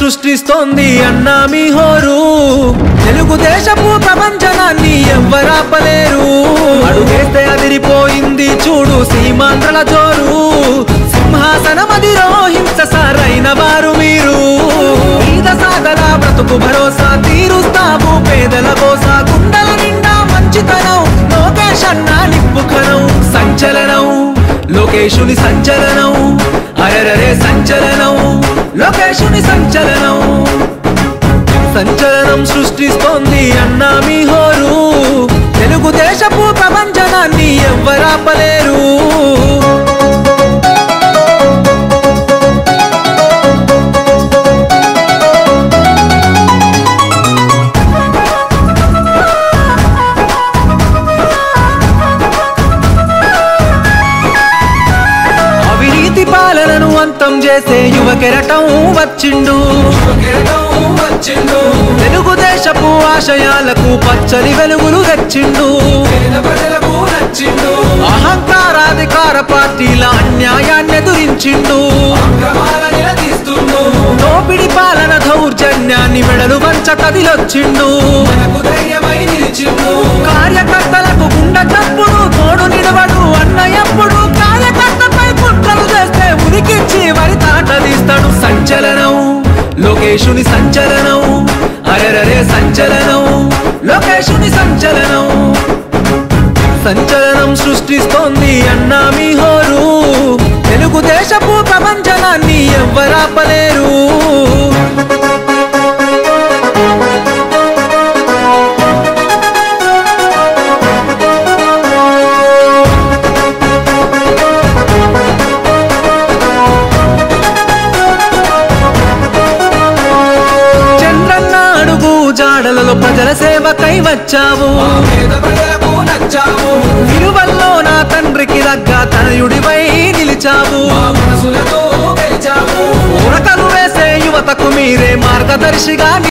సృష్టిస్తోంది అన్నా మీ హోరు తెలుగుదేశపు ప్రపంచనాన్ని ఎవ్వరాపలేరు అడుగేస్తే అదిరిపోయింది చూడు సీమాంధ్రల జోరు సింహాసనం అధిరోహించ సారైన వారు మీరు ఈద సాగల బ్రతుకు భరోసా తీరుస్తావు పేదల కోసా గుండెల నిండా మంచితనం లోకేష్ అన్నా నిప్పుకనం సంచలనం లోకేశుని సంచలనం అరరరే సంచలనం లోకేశుని సంచలనం సంచలనం సృష్టిస్తోంది అన్నా మీ హోరు తెలుగుదేశపు ప్రపంచనాన్ని ఎవ్వరాపలేరు అవినీతి పాలనను అంతం చేసే యువ కెరటం వచ్చిండు తెలుగుదేశపు ఆశయాలకు పచ్చని వెలుగులు తెచ్చిండు అహంకారాధికార పార్టీల అన్యాయాన్ని ఎదురించిండు దోపిడి పాలన దౌర్జన్యాన్ని మెడలు వంచ కదిలొచ్చిండు కార్యకర్తలకు గుండె చప్పుడు తోడు నిడవడు అన్నయ్యప్పుడు కార్యకర్తపై కుట్రలు చేస్తే ఉరికిచ్చి వరి తాట తీస్తాడు సంచలనం లోకేశుని సంచలనం అరెరరే సంచలనం లోకేశుని సంచలనం సంచలనం సృష్టిస్తోంది అన్నా మీ హోరు తెలుగుదేశపు ప్రపంచనాన్ని ఎవ్వరాపలేరు చంద్రన్న అడుగు జాడలలో ప్రజల సేవకై వచ్చావు విలువల్లో నా తండ్రికి దగ్గ తనయుడివై నిలిచావు ఉరకలు వేసే యువతకు మీరే మార్గదర్శిగా